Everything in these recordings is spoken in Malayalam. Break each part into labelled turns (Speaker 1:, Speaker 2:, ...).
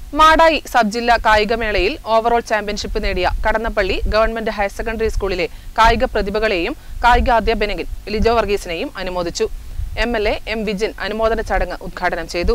Speaker 1: മാടായി സബ് ജില്ലാ കായികമേളയിൽ ഓവറോൾ ചാമ്പ്യൻഷിപ്പ് നേടിയ കടന്നപ്പള്ളി ഗവൺമെന്റ് ഹയർ സെക്കൻഡറി സ്കൂളിലെ കായിക പ്രതിഭകളെയും കായിക അധ്യാപനകൻ ലിജോ വർഗീസിനെയും അനുമോദിച്ചു M L A M Vijin അനുമോദന ചടങ്ങ് ഉദ്ഘാടനം ചെയ്തു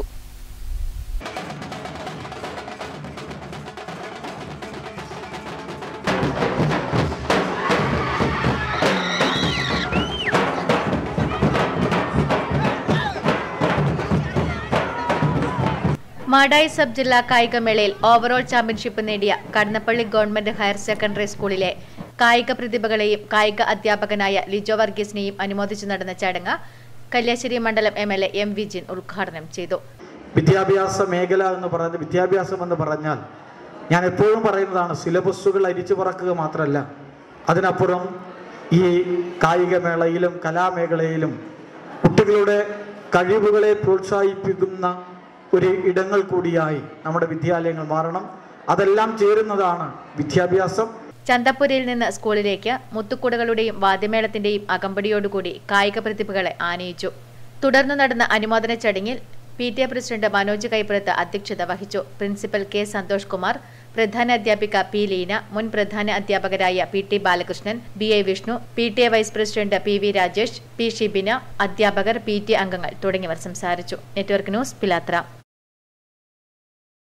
Speaker 2: മാടായി സബ് ജില്ലാ കായികമേളയിൽ ഓവറോൾ ചാമ്പ്യൻഷിപ്പ് നേടിയ കടന്നപ്പള്ളി ഗവൺമെന്റ് ഹയർ സെക്കൻഡറി സ്കൂളിലെ കായിക പ്രതിഭകളെയും കായിക അധ്യാപകനായ ലിജോ വർഗീസിനെയും അനുമോദിച്ചു നടന്ന ചടങ്ങ് കല്യാശ്ശേരി മണ്ഡലം M L A M Vijin ഉദ്ഘാടനം ചെയ്തു
Speaker 3: വിദ്യാഭ്യാസ മേഖല എന്ന് പറയുന്നത് വിദ്യാഭ്യാസം എന്ന് പറഞ്ഞാൽ ഞാൻ എപ്പോഴും പറയുന്നതാണ് സിലബസുകൾ അരിച്ചു പറക്കുക മാത്രമല്ല അതിനപ്പുറം ഈ കായികമേളയിലും കലാമേഖലയിലും കുട്ടികളുടെ കഴിവുകളെ പ്രോത്സാഹിപ്പിക്കുന്ന ഒരു ഇടങ്ങൾ കൂടിയായി നമ്മുടെ വിദ്യാലയങ്ങൾ മാറണം അതെല്ലാം ചേരുന്നതാണ് വിദ്യാഭ്യാസം
Speaker 2: ചന്തപ്പുരയിൽ നിന്ന് സ്കൂളിലേക്ക് മുത്തുക്കുടകളുടെയും വാദ്യമേളത്തിന്റെയും അകമ്പടിയോടുകൂടി കായിക പ്രതിഭകളെ ആനയിച്ചു തുടർന്ന് നടന്ന അനുമോദന ചടങ്ങിൽ P T A president Manoj Kaippurath അധ്യക്ഷത വഹിച്ചു പ്രിൻസിപ്പൽ കെ സന്തോഷ് കുമാർ പ്രധാന അധ്യാപിക പി ലീന മുൻ പ്രധാന അധ്യാപകരായ P T Balakrishnan B I Vishnu P T A vice president P V Rajesh P Shibina അധ്യാപകർ പി ടി അംഗങ്ങൾ തുടങ്ങിയവർ സംസാരിച്ചു നെറ്റ്വർക്ക് ന്യൂസ് പിലാത്ര